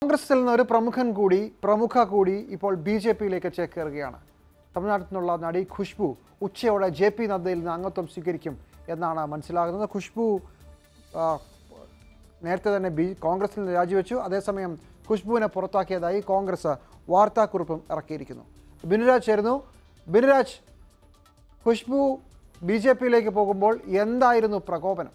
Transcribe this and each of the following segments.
കോൺഗ്രസിൽ നിന്ന് ഒരു പ്രമുഖൻ കൂടി പ്രമുഖ കൂടി ഇപ്പോൾ ബി ജെ പിയിലേക്ക് ചേക്കേറുകയാണ് തമിഴ്നാട്ടിൽ നിന്നുള്ള നടി ഖുഷ്ബു ഉച്ചയോടെ ജെ പി നദ്ദയിൽ നിന്ന് അംഗത്വം സ്വീകരിക്കും എന്നാണ് മനസ്സിലാകുന്നത് ഖുഷ്ബു ആ, നേരത്തെ തന്നെ ബി കോൺഗ്രസിൽ നിന്ന് രാജിവെച്ചു അതേസമയം ഖുഷ്ബുവിനെ പുറത്താക്കിയതായി കോൺഗ്രസ് വാർത്താക്കുറിപ്പും ഇറക്കിയിരിക്കുന്നു ബിനുരാജ് ചേരുന്നു ബിനുരാജ് ഖുഷ്ബു ബി ജെ പിയിലേക്ക് പോകുമ്പോൾ എന്തായിരുന്നു പ്രകോപനം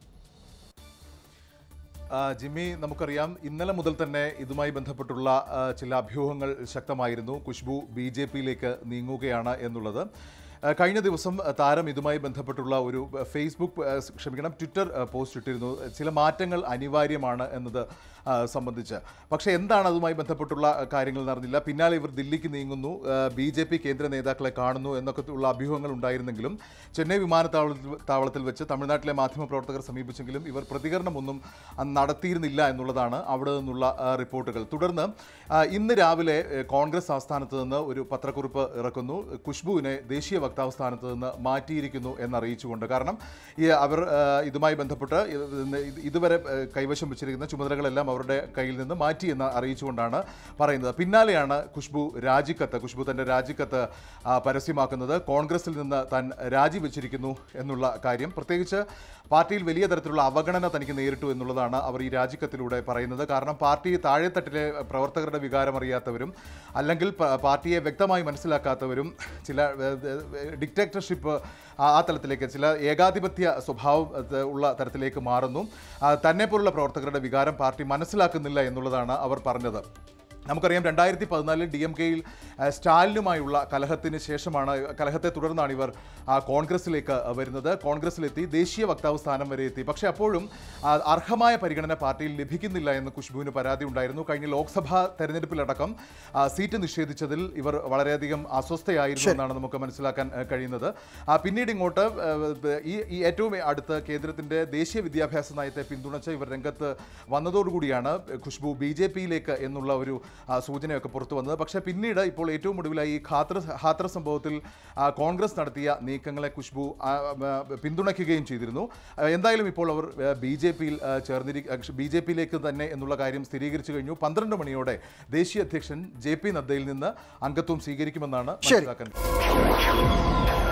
ആ, ജിമ്മി നമുക്കറിയാം ഇന്നലെ മുതൽ തന്നെ ഇതുമായി ബന്ധപ്പെട്ടുള്ള ആ, ചില അഭ്യൂഹങ്ങൾ ശക്തമായിരുന്നു ഖുഷ്ബു ബി ജെ പിയിലേക്ക് നീങ്ങുകയാണ് എന്നുള്ളത് ആ, കഴിഞ്ഞ ദിവസം ആ, താരം ഇതുമായി ബന്ധപ്പെട്ടുള്ള ഒരു ആ, ഫേസ്ബുക്ക് ആ, ക്ഷമിക്കണം ട്വിറ്റർ ആ, പോസ്റ്റ് ഇട്ടിരുന്നു ചില മാറ്റങ്ങൾ അനിവാര്യമാണ് എന്നത് ആ, സംബന്ധിച്ച് പക്ഷേ എന്താണ് അതുമായി ബന്ധപ്പെട്ടുള്ള ആ, കാര്യങ്ങൾ നടന്നില്ല പിന്നാലെ ഇവർ ദില്ലിക്ക് നീങ്ങുന്നു ബി ജെ പി കേന്ദ്ര നേതാക്കളെ കാണുന്നു എന്നൊക്കെ ഉള്ള അഭ്യൂഹങ്ങൾ ഉണ്ടായിരുന്നെങ്കിലും ചെന്നൈ വിമാനത്താവളത്തിൽ താവളത്തിൽ വെച്ച് തമിഴ്നാട്ടിലെ മാധ്യമപ്രവർത്തകർ സമീപിച്ചെങ്കിലും ഇവർ പ്രതികരണമൊന്നും അന്ന് നടത്തിയിരുന്നില്ല എന്നുള്ളതാണ് അവിടെ നിന്നുള്ള ആ, റിപ്പോർട്ടുകൾ തുടർന്ന് ആ, ഇന്ന് രാവിലെ ഏ, കോൺഗ്രസ് ആസ്ഥാനത്ത് നിന്ന് ഒരു പത്രക്കുറിപ്പ് ഇറക്കുന്നു ഖുഷ്ബുവിനെ ദേശീയ വക്താവ് സ്ഥാനത്ത് നിന്ന് മാറ്റിയിരിക്കുന്നു എന്നറിയിച്ചുകൊണ്ട് കാരണം ഈ അവർ ആ, ഇതുമായി ബന്ധപ്പെട്ട് ഇത് ഇത് ഇതുവരെ ഏ, കൈവശം വെച്ചിരിക്കുന്ന ചുമതലകളെല്ലാം അവരുടെ കയ്യിൽ നിന്ന് മാറ്റി എന്ന് അറിയിച്ചുകൊണ്ടാണ് പറയുന്നത് പിന്നാലെയാണ് ഖുഷ്ബു രാജിക്കത്ത് ഖുഷ്ബു തൻ്റെ രാജിക്കത്ത് ആ, പരസ്യമാക്കുന്നത് കോൺഗ്രസിൽ നിന്ന് താൻ രാജിവെച്ചിരിക്കുന്നു എന്നുള്ള കാര്യം പ്രത്യേകിച്ച് പാർട്ടിയിൽ വലിയ തരത്തിലുള്ള അവഗണന തനിക്ക് നേരിട്ടു എന്നുള്ളതാണ് അവർ ഈ രാജിക്കത്തിലൂടെ പറയുന്നത് കാരണം പാർട്ടി താഴെത്തട്ടിലെ പ്രവർത്തകരുടെ വികാരം അറിയാത്തവരും അല്ലെങ്കിൽ പ- പാർട്ടിയെ വ്യക്തമായി മനസ്സിലാക്കാത്തവരും ചില ഡിക്റ്റേറ്റർഷിപ്പ് ആ തലത്തിലേക്ക് ചില ഏകാധിപത്യ സ്വഭാവം അത് ഉള്ള തരത്തിലേക്ക് മാറുന്നു ആ, തന്നെ പോലുള്ള പ്രവർത്തകരുടെ വികാരം പാർട്ടി മനസ്സിലാക്കുന്നില്ല എന്നുള്ളതാണ് അവർ പറഞ്ഞത് നമുക്കറിയാം രണ്ടായിരത്തി പതിനാലിൽ ഡി എം കെയിൽ സ്റ്റാലിനുമായുള്ള കലഹത്തിന് ശേഷമാണ് കലഹത്തെ തുടർന്നാണ് ഇവർ ആ, കോൺഗ്രസിലേക്ക് വരുന്നത് കോൺഗ്രസിലെത്തി ദേശീയ വക്താവ് സ്ഥാനം വരെ എത്തി പക്ഷേ അപ്പോഴും ആ, അർഹമായ പരിഗണന പാർട്ടിയിൽ ലഭിക്കുന്നില്ല എന്ന് ഖുഷ്ബുവിന് പരാതി ഉണ്ടായിരുന്നു കഴിഞ്ഞ ലോക്സഭാ തെരഞ്ഞെടുപ്പിലടക്കം ആ, സീറ്റ് നിഷേധിച്ചതിൽ ഇവർ വളരെയധികം അസ്വസ്ഥയായിരുന്നു എന്നാണ് നമുക്ക് മനസ്സിലാക്കാൻ ആ, കഴിയുന്നത് ആ, പിന്നീട് ഇങ്ങോട്ട് ആ, ഈ ഈ ഏറ്റവും അടുത്ത് കേന്ദ്രത്തിന്റെ ദേശീയ വിദ്യാഭ്യാസ നയത്തെ പിന്തുണച്ച് ഇവർ രംഗത്ത് വന്നതോടുകൂടിയാണ് ഖുഷ്ബു ബി ജെ പിയിലേക്ക് എന്നുള്ള ഒരു ആ, സൂചനയൊക്കെ പുറത്തു വന്നത് പക്ഷേ പിന്നീട് ഇപ്പോൾ ഏറ്റവും ഒടുവിലായി ഈ ഖാത്ര ഹാത്ര സംഭവത്തിൽ ആ, കോൺഗ്രസ് നടത്തിയ നീക്കങ്ങളെ ഖുഷ്ബു ആ, ആ, പിന്തുണയ്ക്കുകയും ചെയ്തിരുന്നു ആ, എന്തായാലും ഇപ്പോൾ അവർ ബി ജെ പിയിൽ ചേർന്നിരി ബി ജെ പിയിലേക്ക് തന്നെ എന്നുള്ള കാര്യം സ്ഥിരീകരിച്ചു കഴിഞ്ഞു പന്ത്രണ്ട് മണിയോടെ ദേശീയ അധ്യക്ഷൻ ജെ പി നദ്ദയിൽ നിന്ന് അംഗത്വം സ്വീകരിക്കുമെന്നാണ് ശരി. മനസ്സിലാക്കാൻ